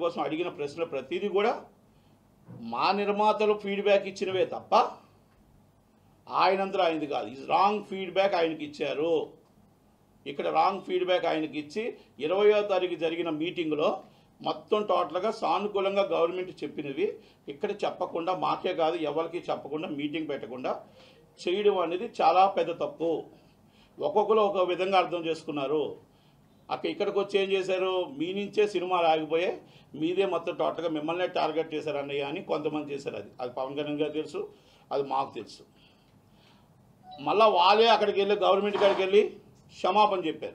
కోసం అడిగిన ప్రశ్నలు ప్రతిదీ కూడా మా నిర్మాతలు ఫీడ్బ్యాక్ ఇచ్చినవే తప్ప ఆయనంతలో ఆయనది కాదు ఇది రాంగ్ ఫీడ్బ్యాక్ ఆయనకి ఇచ్చారు ఇక్కడ రాంగ్ ఫీడ్బ్యాక్ ఆయనకి ఇచ్చి ఇరవయో తారీఖు జరిగిన మీటింగ్లో మొత్తం టోటల్గా సానుకూలంగా గవర్నమెంట్ చెప్పినవి ఇక్కడ చెప్పకుండా మాకే కాదు ఎవరికి చెప్పకుండా మీటింగ్ పెట్టకుండా చేయడం అనేది చాలా పెద్ద తప్పు ఒక్కొక్కరు ఒక విధంగా అర్థం చేసుకున్నారు అక్కడ ఇక్కడికి వచ్చి ఏం చేశారు మీ నుంచే సినిమాలు ఆగిపోయాయి మీదే మొత్తం టోటల్గా మిమ్మల్నే టార్గెట్ చేశారు అన్నయ్య అని కొంతమంది చేశారు అది అది పవన్ కళ్యాణ్ గారు తెలుసు అది మాకు తెలుసు మళ్ళా వాళ్ళే అక్కడికి వెళ్ళి గవర్నమెంట్ కాడికి వెళ్ళి క్షమాపణ చెప్పారు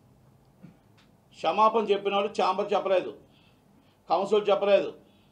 క్షమాపణ చెప్పిన వాళ్ళు ఛాంబర్ చెప్పలేదు కౌన్సిల్ చెప్పలేదు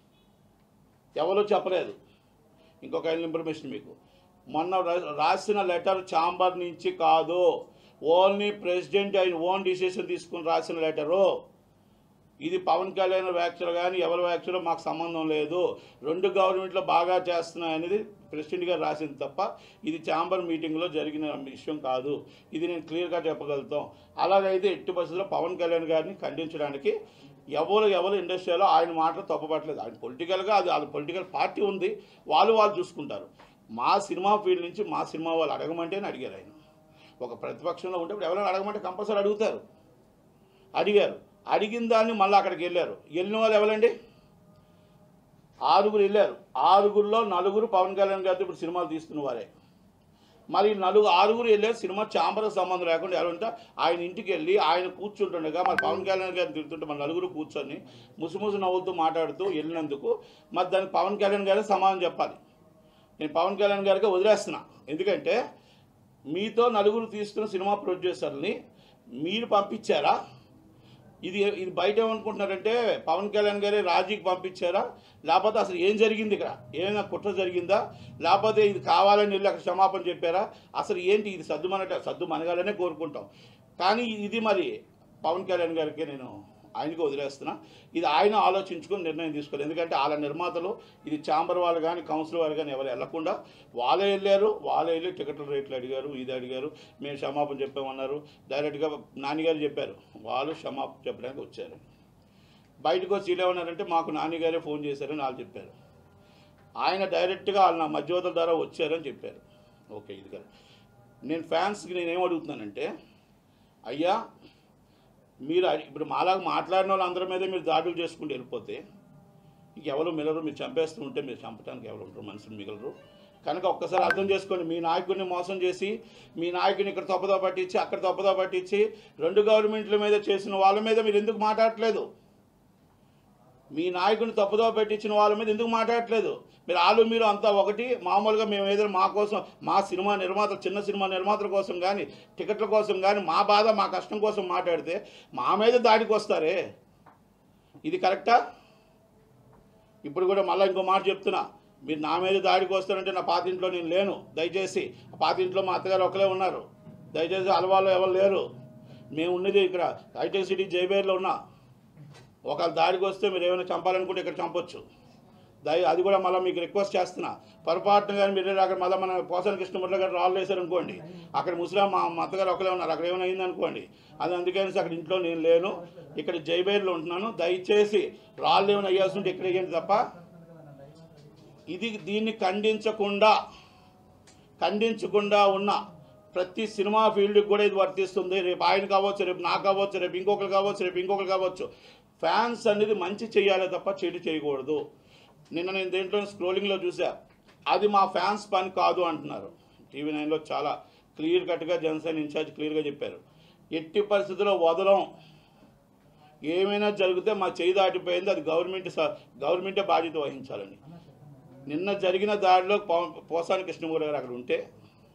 ఎవరు చెప్పలేదు ఇంకొక ఇన్ఫర్మేషన్ మీకు మొన్న రా- రాసిన లెటర్ ఛాంబర్ నుంచి కాదు ఓన్లీ ప్రెసిడెంట్ ఆయన ఓన్ డిసిషన్ తీసుకుని రాసిన లెటరు ఇది పవన్ కళ్యాణ్ వ్యాఖ్యలు కానీ ఎవరి వ్యాఖ్యలు మాకు సంబంధం లేదు రెండు గవర్నమెంట్లో బాగా చేస్తున్నాయి అనేది ప్రెసిడెంట్ గారు రాసింది తప్ప ఇది ఛాంబర్ మీటింగ్లో జరిగిన విషయం కాదు ఇది నేను క్లియర్గా చెప్పగలుగుతాం అలాగైతే ఎట్టి పరిస్థితుల్లో పవన్ కళ్యాణ్ గారిని ఖండించడానికి ఎవరు ఎవరు ఇండస్ట్రీలో ఆయన మాటలు తప్పపట్టలేదు ఆయన పొలిటికల్గా అది అది పొలిటికల్ పార్టీ ఉంది వాళ్ళు వాళ్ళు చూసుకుంటారు మా సినిమా ఫీల్డ్ నుంచి మా సినిమా వాళ్ళు అడగమంటేనే అడిగారు ఆయన ఒక ప్రతిపక్షంలో ఉంటే ఇప్పుడు ఎవరైనా అడగమంటే కంపల్సరీ అడుగుతారు అడిగారు అడిగిన దాన్ని మళ్ళీ అక్కడికి వెళ్ళారు వెళ్ళిన వాళ్ళు ఎవరండి ఆరుగురు వెళ్ళారు ఆరుగురిలో నలుగురు పవన్ కళ్యాణ్ గారితో ఇప్పుడు సినిమాలు తీస్తున్న వారే మరి నలుగురు ఆరుగురు వెళ్ళారు సినిమా చాంబర్కి సంబంధం లేకుండా ఎవరంటే ఆయన ఇంటికి వెళ్ళి ఆయన కూర్చుంటుండగా మరి పవన్ కళ్యాణ్ గారిని తిరుగుతుంటే మన నలుగురు కూర్చొని ముసుముసు నవ్వులతో మాట్లాడుతూ వెళ్ళినందుకు మరి దానికి పవన్ కళ్యాణ్ గారే సమాధానం చెప్పాలి నేను పవన్ కళ్యాణ్ గారికి వదిలేస్తున్నా ఎందుకంటే మీతో నలుగురు తీస్తున్న సినిమా ప్రొడ్యూసర్ని మీరు పంపించారా ఇది ఇది బయట ఏమనుకుంటున్నారంటే పవన్ కళ్యాణ్ గారే రాజీకి పంపించారా లేకపోతే అసలు ఏం జరిగింది ఇక్కడ ఏమైనా కుట్ర జరిగిందా లేకపోతే ఇది కావాలని వెళ్ళి అక్కడ క్షమాపణ చెప్పారా అసలు ఏంటి ఇది సర్దు మనట సర్దు మనగాలనే కోరుకుంటాం కానీ ఇది మరి పవన్ కళ్యాణ్ గారికి నేను ఆయనకి వదిలేస్తున్నా ఇది ఆయన ఆలోచించుకొని నిర్ణయం తీసుకోవాలి ఎందుకంటే వాళ్ళ నిర్మాతలు ఇది చాంబర్ వాళ్ళు కానీ కౌన్సిల్ వాళ్ళు కానీ ఎవరు వెళ్లకుండా వాళ్ళే వెళ్ళారు వాళ్ళే వెళ్ళి టికెట్ల రేట్లు అడిగారు ఇది అడిగారు మేము క్షమాపణ చెప్పామన్నారు డైరెక్ట్గా నాన్నగారు చెప్పారు వాళ్ళు క్షమాపణ చెప్పడానికి వచ్చారు బయటకు వచ్చి వీళ్ళు ఏమన్నారంటే మాకు నాన్నగారే ఫోన్ చేశారని వాళ్ళు చెప్పారు ఆయన డైరెక్ట్గా వాళ్ళు నా మధ్యవర్తుల ద్వారా వచ్చారని చెప్పారు ఓకే ఇది కదా నేను ఫ్యాన్స్కి నేను ఏం అడుగుతున్నానంటే అయ్యా మీరు అడి- ఇప్పుడు మాలాగా మాట్లాడిన వాళ్ళందరి మీద మీరు దాడులు చేసుకుంటూ వెళ్ళిపోతే ఇంక ఎవరు మిగలరు మీరు చంపేస్తూ ఉంటే మీరు చంపడానికి ఎవరు ఉంటారు మనుషులు మిగలరు కనుక ఒక్కసారి అర్థం చేసుకోండి మీ నాయకుడిని మోసం చేసి మీ నాయకుడిని ఇక్కడ తప్పుదో పట్టించి అక్కడ తప్పుదో పట్టించి రెండు గవర్నమెంట్ల మీద చేసిన వాళ్ళ మీద మీరు ఎందుకు మాట్లాడట్లేదు మీ నాయకుడిని తప్పుదో పెట్టించిన వాళ్ళ మీద ఎందుకు మాట్లాడట్లేదు మీరు వాళ్ళు మీరు అంతా ఒకటి మామూలుగా మేము ఏదైనా మా కోసం మా సినిమా నిర్మాత చిన్న సినిమా నిర్మాతల కోసం కానీ టికెట్ల కోసం కానీ మా బాధ మా కష్టం కోసం మాట్లాడితే మా మీద దాడికి వస్తారే ఇది కరెక్టా ఇప్పుడు కూడా మళ్ళీ ఇంకో మాట చెప్తున్నా మీరు నా మీద దాడికి వస్తారంటే నా పాత ఇంట్లో నేను లేను దయచేసి ఆ పాత ఇంట్లో మా అత్తగారు ఒకలే ఉన్నారు దయచేసి అలవాళ్ళు ఎవరు లేరు మేము ఉన్నది ఇక్కడ హైటెక్ సిటీ జైబేర్లో ఉన్నా ఒకవేళ దాడికి వస్తే మీరు ఏమైనా చంపాలనుకుంటే ఇక్కడ చంపొచ్చు దయ అది కూడా మళ్ళీ మీకు రిక్వెస్ట్ చేస్తున్నా పొరపాటున కానీ మీరు అక్కడ మళ్ళీ మన పోసన కృష్ణమురళి గారు రాళ్ళు వేశారు అనుకోండి అక్కడ ముస్లిం మా మా అత్తగారు ఒకలే ఉన్నారు అక్కడ ఏమైనా అయింది అనుకోండి అది అందుకని అక్కడ ఇంట్లో నేను లేను ఇక్కడ జైబేర్లో ఉంటున్నాను దయచేసి రాళ్ళు ఏమైనా అయ్యాల్సి ఉంటే ఇక్కడ వేయండి తప్ప ఇది దీన్ని ఖండించకుండా ఖండించకుండా ఉన్న ప్రతి సినిమా ఫీల్డ్కి కూడా ఇది వర్తిస్తుంది రేపు ఆయన కావచ్చు రేపు నాకు కావచ్చు రేపు ఇంకొకరు కావచ్చు రేపు ఇంకొకరు కావచ్చు ఫ్యాన్స్ అనేది మంచి చేయాలి తప్ప చెడు చేయకూడదు నిన్న నేను దేంట్లో స్క్రోలింగ్లో చూసా అది మా ఫ్యాన్స్ పని కాదు అంటున్నారు టీవీ నైన్లో చాలా క్లియర్ కట్గా జనసేన ఇన్ఛార్జ్ క్లియర్గా చెప్పారు ఎట్టి పరిస్థితుల్లో వదలం ఏమైనా జరిగితే మా చేయి దాటిపోయింది అది గవర్నమెంట్ స- గవర్నమెంటే బాధ్యత వహించాలని నిన్న జరిగిన దాడిలో పవ- పోసాని కృష్ణమూర్తి గారు అక్కడ ఉంటే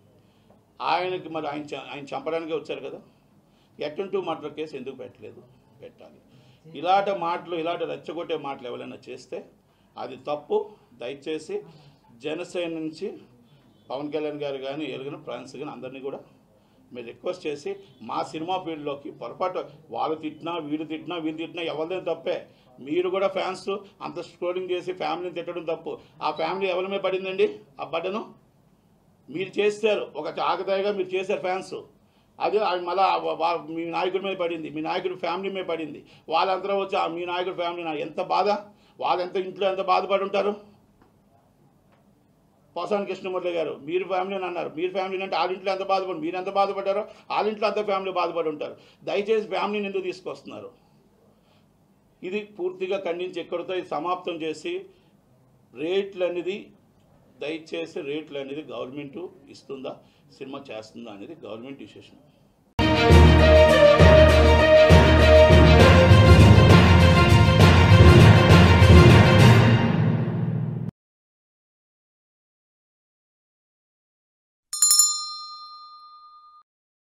ఆయనకి మరి ఆయన చ- ఆయన చంపడానికి వచ్చారు కదా ఎట్టంటూ మర్డర్ కేసు ఎందుకు పెట్టలేదు పెట్టాలి ఇలాంటి మాటలు ఇలాంటి రెచ్చగొట్టే మాటలు ఎవరైనా చేస్తే అది తప్పు దయచేసి జనసేన నుంచి పవన్ కళ్యాణ్ గారు కానీ ఎలుగున ఫ్రాన్స్ కానీ అందరినీ కూడా మీరు రిక్వెస్ట్ చేసి మా సినిమా ఫీల్డ్లోకి పొరపాటు వాళ్ళు తిట్టినా వీడు తిట్టినా వీళ్ళు తిట్టినా ఎవరిదే తప్పే మీరు కూడా ఫ్యాన్స్ అంత స్క్రోలింగ్ చేసి ఫ్యామిలీని తిట్టడం తప్పు ఆ ఫ్యామిలీ ఎవరి మీద పడిందండి ఆ బట్టను మీరు చేస్తారు ఒక ఆగదాయిగా మీరు చేశారు ఫ్యాన్స్ అదే ఆయన మళ్ళా వా- వా- మీ నాయకుడి మీద పడింది మీ నాయకుడి ఫ్యామిలీ మీద పడింది వాళ్ళందరూ వచ్చి ఆ మీ నాయకుడి ఫ్యామిలీ నా ఎంత బాధ వాళ్ళు ఎంత ఇంట్లో ఎంత బాధపడి ఉంటారు పోసాని కృష్ణమూర్తి గారు మీరు ఫ్యామిలీ అని అన్నారు మీరు ఫ్యామిలీ అంటే వాళ్ళ ఇంట్లో ఎంత బాధపడి మీరు ఎంత బాధపడ్డారో వాళ్ళ ఇంట్లో అంత ఫ్యామిలీ బాధపడి ఉంటారు దయచేసి ఫ్యామిలీని ఎందుకు తీసుకొస్తున్నారు ఇది పూర్తిగా ఖండించి ఎక్కడితో ఇది సమాప్తం చేసి రేట్లు అనేది దయచేసి రేట్లు అనేది గవర్నమెంట్ ఇస్తుందా సినిమా చేస్తుందా అనేది గవర్నమెంట్ డిసిషన్